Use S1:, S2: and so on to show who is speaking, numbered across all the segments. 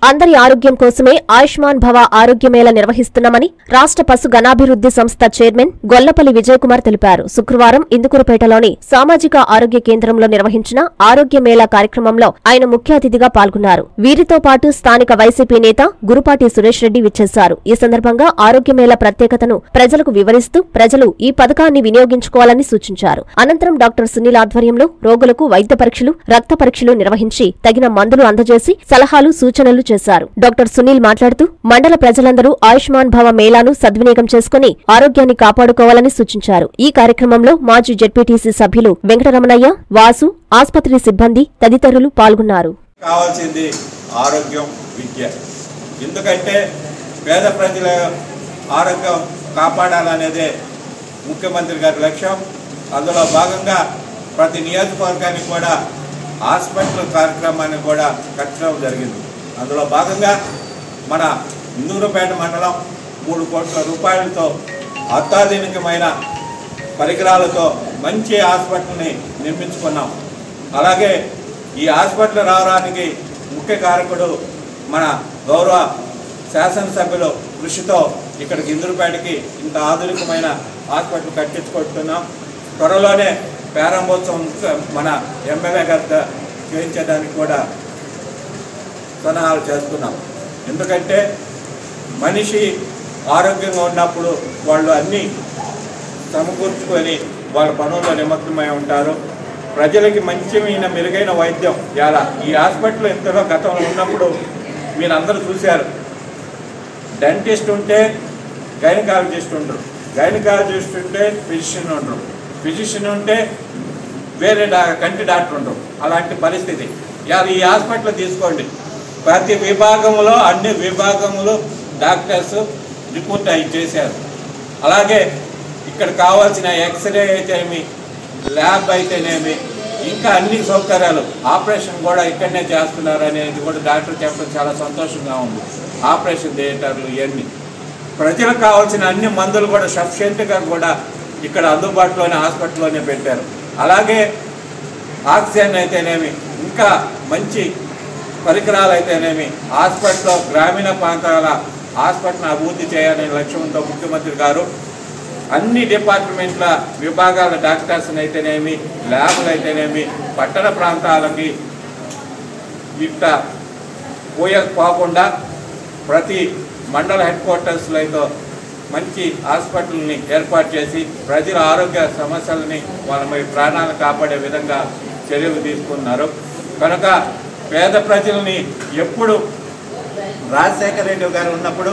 S1: అందరి ఆరోగ్యం కోసమే ఆయుష్మాన్ భవ ఆరోగ్య మేళ నిర్వహిస్తున్నామని రాష్ట్ర పశు గణాభివృద్ధి సంస్థ చైర్మన్ గొల్లపల్లి విజయకుమార్ తెలిపారు శుక్రవారం ఇందుకూరుపేటలోని సామాజిక ఆరోగ్య కేంద్రంలో నిర్వహించిన ఆరోగ్య మేళా కార్యక్రమంలో ఆయన ముఖ్య అతిథిగా పాల్గొన్నారు వీరితో పాటు స్థానిక వైసీపీ నేత గురుపాటి సురేష్ రెడ్డి విచ్చేశారు ఈ సందర్భంగా ఆరోగ్య మేళా ప్రత్యేకతను ప్రజలకు వివరిస్తూ ప్రజలు ఈ పథకాన్ని వినియోగించుకోవాలని సూచించారు అనంతరం డాక్టర్ సునీల్ ఆధ్వర్యంలో రోగులకు వైద్య పరీక్షలు రక్త పరీక్షలు నిర్వహించి తగిన మందులు అందజేసి సలహాలు సూచనలు చేశారు డాక్టర్ సునీల్ మాట్లాడుతూ మండల ప్రజలందరూ ఆయుష్మాన్ భవ మేళాను సద్వినియోగం చేసుకుని ఆరోగ్యాన్ని కాపాడుకోవాలని సూచించారు ఈ కార్యక్రమంలో మాజీ జెడ్పీటీసీ సభ్యులు వెంకటరమణయ్య వాసు ఆసుపత్రి సిబ్బంది తదితరులు పాల్గొన్నారు
S2: కావాల్సింది ఆరోగ్యం విద్య ఎందుకంటే పేద ప్రజల ఆరోగ్యం కాపాడాలనేదే ముఖ్యమంత్రి గారి లక్ష్యం అందులో భాగంగా ప్రతి నియోజకవర్గానికి కూడా హాస్పిటల్ కార్యక్రమాన్ని కూడా కట్టడం జరిగింది అందులో భాగంగా మన ఇందూరుపేట మండలం మూడు కోట్ల రూపాయలతో అత్యాధునికమైన పరికరాలతో మంచి హాస్పిటల్ని నిర్మించుకున్నాం అలాగే ఈ హాస్పిటల్ రావడానికి ముఖ్య కారకుడు మన గౌరవ శాసనసభ్యులు కృషితో ఇక్కడికి ఇందురుపేటకి ఇంత ఆధునికమైన హాస్పిటల్ కట్టించుకుంటున్నాం త్వరలోనే ప్రారంభోత్సవం మన ఎమ్మెల్యే గారితో చేయించడానికి కూడా సలహాలు చేస్తున్నాం ఎందుకంటే మనిషి ఆరోగ్యంగా ఉన్నప్పుడు వాళ్ళు అన్నీ సమకూర్చుకొని వాళ్ళ పనుల్లో నిమగ్నమై ఉంటారు ప్రజలకి మంచిమైన మెరుగైన వైద్యం ఇలా ఈ హాస్పిటల్ ఎంతలో గతంలో ఉన్నప్పుడు మీరు అందరూ చూశారు డెంటిస్ట్ ఉంటే గైనకాలజిస్ట్ ఉండరు గైనకాలజిస్ట్ ఉంటే ఫిజిషియన్ ఉండరు ఫిజిషియన్ ఉంటే వేరే డా కంటి డాక్టర్ ఉండరు అలాంటి పరిస్థితి ఇవాళ ఈ హాస్పిటల్ తీసుకోండి ప్రతి విభాగంలో అన్ని విభాగములు డాక్టర్స్ రిపోర్ట్ అయి చేశారు అలాగే ఇక్కడ కావాల్సిన ఎక్స్రే అయితేనేమి ల్యాబ్ అయితేనేమి ఇంకా అన్ని సౌకర్యాలు ఆపరేషన్ కూడా ఇక్కడనే చేస్తున్నారు అనేది కూడా డాక్టర్ చెప్పడం చాలా సంతోషంగా ఉంది ఆపరేషన్ థియేటర్లు ఇవన్నీ ప్రజలకు కావాల్సిన అన్ని మందులు కూడా సఫిషియెంట్గా కూడా ఇక్కడ అందుబాటులోనే హాస్పిటల్లోనే పెట్టారు అలాగే ఆక్సిజన్ అయితేనేమి ఇంకా మంచి పరికరాలు అయితేనేమి హాస్పిటల్లో గ్రామీణ ప్రాంతాల హాస్పిటల్ని అభివృద్ధి చేయాలనే లక్ష్యంతో ముఖ్యమంత్రి గారు అన్ని డిపార్ట్మెంట్ల విభాగాల డాక్టర్స్ని అయితేనేమి ల్యాబ్లు అయితేనేమి పట్టణ ప్రాంతాలకి ఇట్ట పోయ పోకుండా ప్రతి మండల హెడ్ క్వార్టర్స్లో అయితే మంచి హాస్పిటల్ని ఏర్పాటు చేసి ప్రజల ఆరోగ్య సమస్యలని వాళ్ళ మీ ప్రాణాలను కాపాడే విధంగా చర్యలు తీసుకున్నారు కనుక పేద ప్రజల్ని ఎప్పుడు రాజశేఖర రెడ్డి గారు ఉన్నప్పుడు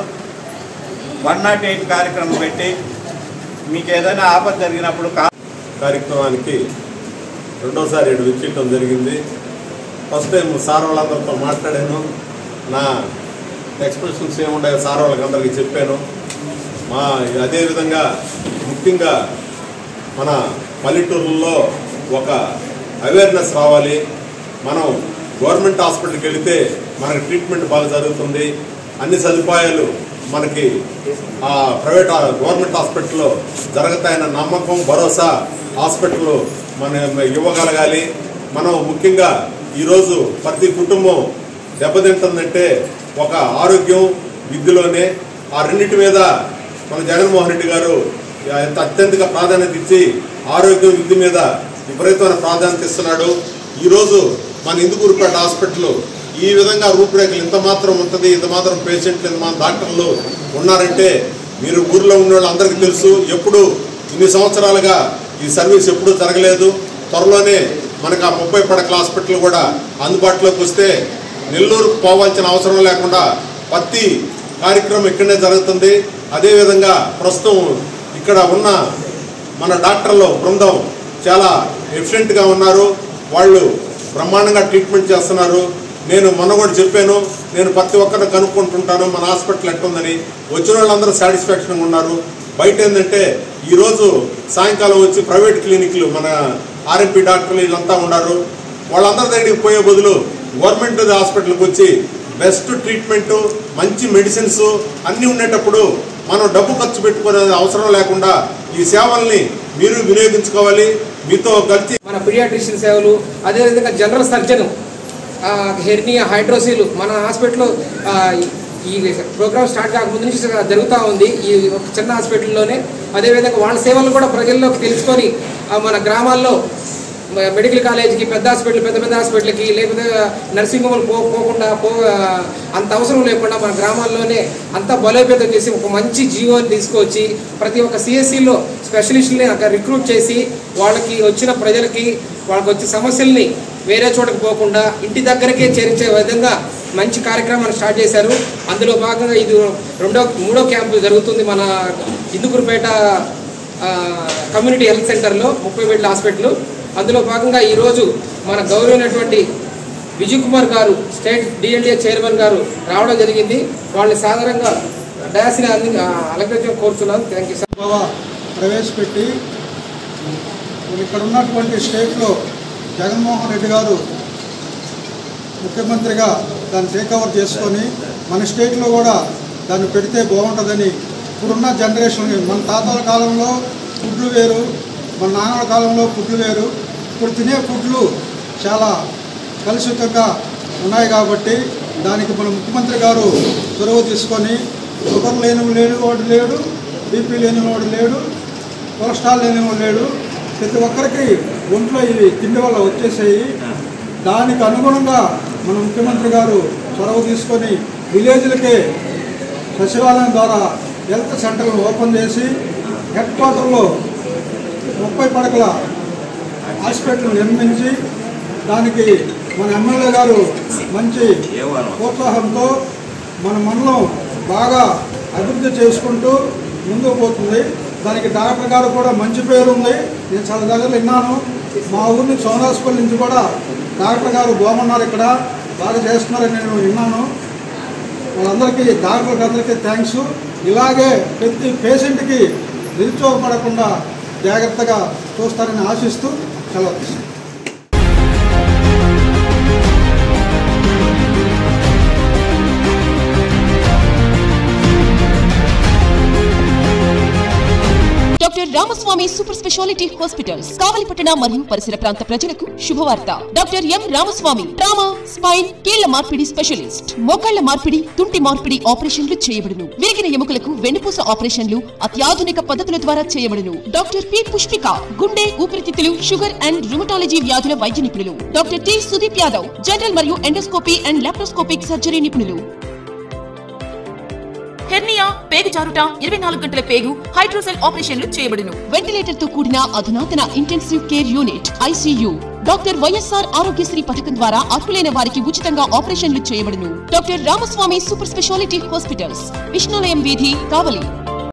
S2: వన్ నాట్ ఎయిట్ కార్యక్రమం పెట్టి మీకు ఏదైనా ఆపద జరిగినప్పుడు కా
S3: కార్యక్రమానికి రెండోసారి ఇటు విచ్చేయటం జరిగింది ఫస్ట్ టైం సార్ వాళ్ళందరితో మాట్లాడాను నా ఎక్స్ప్రెషన్స్ ఏముండాయో సార్ వాళ్ళకి అందరికీ చెప్పాను మా అదేవిధంగా ముఖ్యంగా మన పల్లెటూరుల్లో ఒక అవేర్నెస్ రావాలి మనం గవర్నమెంట్ హాస్పిటల్కి వెళితే మనకి ట్రీట్మెంట్ బాగా జరుగుతుంది అన్ని సదుపాయాలు మనకి ఆ ప్రైవేట్ ఆ గవర్నమెంట్ హాస్పిటల్లో జరుగుతాయన్న నమ్మకం భరోసా హాస్పిటల్ మనం ఇవ్వగలగాలి మనం ముఖ్యంగా ఈరోజు ప్రతి కుటుంబం దెబ్బతింటుందంటే ఒక ఆరోగ్యం విద్యలోనే ఆ రెండింటి మీద మన జగన్మోహన్ రెడ్డి గారు ఎంత అత్యంత ప్రాధాన్యత ఇచ్చి ఆరోగ్యం విద్య మీద విపరీతమైన ప్రాధాన్యత ఇస్తున్నాడు ఈరోజు మన ఇందుకూరుపేట హాస్పిటల్ ఈ విధంగా రూపురేఖలు ఇంత మాత్రం ఉంటుంది ఇంత మాత్రం పేషెంట్లు ఇంత మాత్రం డాక్టర్లు ఉన్నారంటే మీరు ఊర్లో ఉన్న వాళ్ళందరికీ తెలుసు ఎప్పుడు ఇన్ని సంవత్సరాలుగా ఈ సర్వీస్ ఎప్పుడూ జరగలేదు త్వరలోనే మనకు ఆ ముప్పై పడకల హాస్పిటల్ కూడా అందుబాటులోకి వస్తే నెల్లూరు పోవాల్సిన అవసరం లేకుండా ప్రతి కార్యక్రమం ఇక్కడనే జరుగుతుంది అదేవిధంగా ప్రస్తుతం ఇక్కడ ఉన్న మన డాక్టర్లు బృందం చాలా ఎఫిషియెంట్గా ఉన్నారు వాళ్ళు బ్రహ్మాండంగా ట్రీట్మెంట్ చేస్తున్నారు నేను మొన్న కూడా చెప్పాను నేను ప్రతి ఒక్కరిని కనుక్కుంటుంటాను మన హాస్పిటల్ ఎట్టుందని వచ్చిన వాళ్ళందరూ సాటిస్ఫాక్షన్గా ఉన్నారు బయట ఏంటంటే ఈరోజు సాయంకాలం వచ్చి ప్రైవేట్ క్లినిక్లు మన ఆర్ఎంపీ డాక్టర్లు వీళ్ళంతా ఉన్నారు వాళ్ళందరి దగ్గరికి పోయే బదులు గవర్నమెంట్ హాస్పిటల్కి వచ్చి బెస్ట్ ట్రీట్మెంట్ మంచి మెడిసిన్స్ అన్నీ ఉండేటప్పుడు మనం డబ్బు ఖర్చు పెట్టుకునే అవసరం లేకుండా ఈ సేవల్ని మీరు వినియోగించుకోవాలి మీతో కలిసి
S4: మన పిడియాట్రిషియన్ సేవలు అదేవిధంగా జనరల్ సర్జన్ ఆ, హెర్నియా హైడ్రోసిల్ మన హాస్పిటల్లో ఆ, ఈ ప్రోగ్రామ్ స్టార్ట్ కాకముందు నుంచి జరుగుతూ ఉంది ఈ ఒక చిన్న హాస్పిటల్లోనే అదేవిధంగా వాళ్ళ సేవలు కూడా ప్రజల్లోకి తెలుసుకొని ఆ, మన గ్రామాల్లో మ- మెడికల్ కాలేజీకి పెద్ద హాస్పిటల్ పెద్ద పెద్ద హాస్పిటల్కి లేకపోతే నర్సింగ్ హోమ్లు పో పోకుండా పో అంత అవసరం లేకుండా మన గ్రామాల్లోనే అంత బలోపేతం చేసి ఒక మంచి జీవోని తీసుకొచ్చి ప్రతి ఒక్క సిఎస్సిలో స్పెషలిస్ట్ని అక్కడ రిక్రూట్ చేసి వాళ్ళకి వచ్చిన ప్రజలకి వాళ్ళకి వచ్చే సమస్యల్ని వేరే చోటకి పోకుండా ఇంటి దగ్గరకే చేర్చే విధంగా మంచి కార్యక్రమాన్ని స్టార్ట్ చేశారు అందులో భాగంగా ఇది రెండో మూడో క్యాంపు జరుగుతుంది మన ఇందుకురుపేట ఆ, కమ్యూనిటీ హెల్త్ సెంటర్లో ముప్పై బెడ్ల హాస్పిటల్ అందులో భాగంగా ఈరోజు మన గౌరవమైనటువంటి విజయ్ కుమార్ గారు స్టేట్ డిఎల్డిఏ చైర్మన్ గారు రావడం జరిగింది వాళ్ళని సాధారణంగా డయాసిని అంది అలంకరించడం కోరుతున్నాను థ్యాంక్ యూ సార్
S5: బాబా ప్రవేశపెట్టి ఇక్కడ ఉన్నటువంటి స్టేట్లో జగన్మోహన్ రెడ్డి గారు ముఖ్యమంత్రిగా దాన్ని టేక్ఓవర్ చేసుకొని మన స్టేట్లో కూడా దాన్ని పెడితే బాగుంటుందని ఇప్పుడున్న జనరేషన్ మన తాతల కాలంలో ఫుడ్లు వేరు మన నాన్నల కాలంలో ఫుడ్లు వేరు ఇప్పుడు తినే ఫుడ్లు చాలా కలుషితంగా ఉన్నాయి కాబట్టి దానికి మన ముఖ్యమంత్రి గారు చొరవ తీసుకొని షుగర్ లేని లేని వాడు లేడు బీపీ లేని వాడు లేడు కొలెస్ట్రాల్ లేని వాడు లేడు ప్రతి ఒక్కరికి ఒంట్లో ఇవి తిండి వల్ల వచ్చేసాయి దానికి అనుగుణంగా మన ముఖ్యమంత్రి గారు చొరవ తీసుకొని విలేజ్లకే సచివాలయం ద్వారా హెల్త్ సెంటర్లు ఓపెన్ చేసి హెడ్ క్వార్టర్లో ముప్పై పడకల హాస్పిటల్ నిర్మించి దానికి మన ఎమ్మెల్యే గారు మంచి ప్రోత్సాహంతో మన మండలం బాగా అభివృద్ధి చేసుకుంటూ ముందుకు పోతుంది దానికి డాక్టర్ గారు కూడా మంచి పేరు ఉంది నేను చాలా దగ్గర విన్నాను మా ఊరిని సోనాస్పల్లి నుంచి కూడా డాక్టర్ గారు బాగున్నారు ఇక్కడ బాగా చేస్తున్నారని నేను విన్నాను వాళ్ళందరికీ డాక్టర్కి అందరికీ థ్యాంక్స్ ఇలాగే ప్రతి పేషెంట్కి నిరుత్సాహపడకుండా జాగ్రత్తగా చూస్తారని ఆశిస్తూ సెలవు తీసుకుంటాను.
S6: Doctor Ramaswamy super speciality hospitals కావలిపట్టణ మరియు పరిసర ప్రాంత ప్రజలకు శుభవార్త doctor M Ramaswamy trauma spine కీళ్ల మార్పిడి స్పెషలిస్ట్ మోకాళ్ల మార్పిడి తుంటి మార్పిడి ఆపరేషన్లు చేయబడును విరిగిన ఎముకలకు వెన్నుపూస ఆపరేషన్లు అత్యాధునిక పద్ధతుల ద్వారా చేయబడును డాక్టర్ పి పుష్పిక గుండె ఊపిరితిత్తులు షుగర్ అండ్ రుమటాలజీ వ్యాధుల వైద్య నిపుణులు doctor T Sudeep Yadav general మరియు ఎండోస్కోపీ అండ్ లాప్రోస్కోపిక్ సర్జరీ నిపుణులు హెర్నియా పేగు జారుట ఇరవై నాలుగు గంటల పేగు హైడ్రోసెల్ ఆపరేషన్లు చేయబడును వెంటిలేటర్ తో కూడిన అధునాతన intensive care unit ICU doctor YSR Aarogyasri పథకం ద్వారా అర్హులైన వారికి ఉచితంగా ఆపరేషన్లు చేయబడును doctor Ramaswamy super speciality hospitals Vishnulayam వీధి కావలి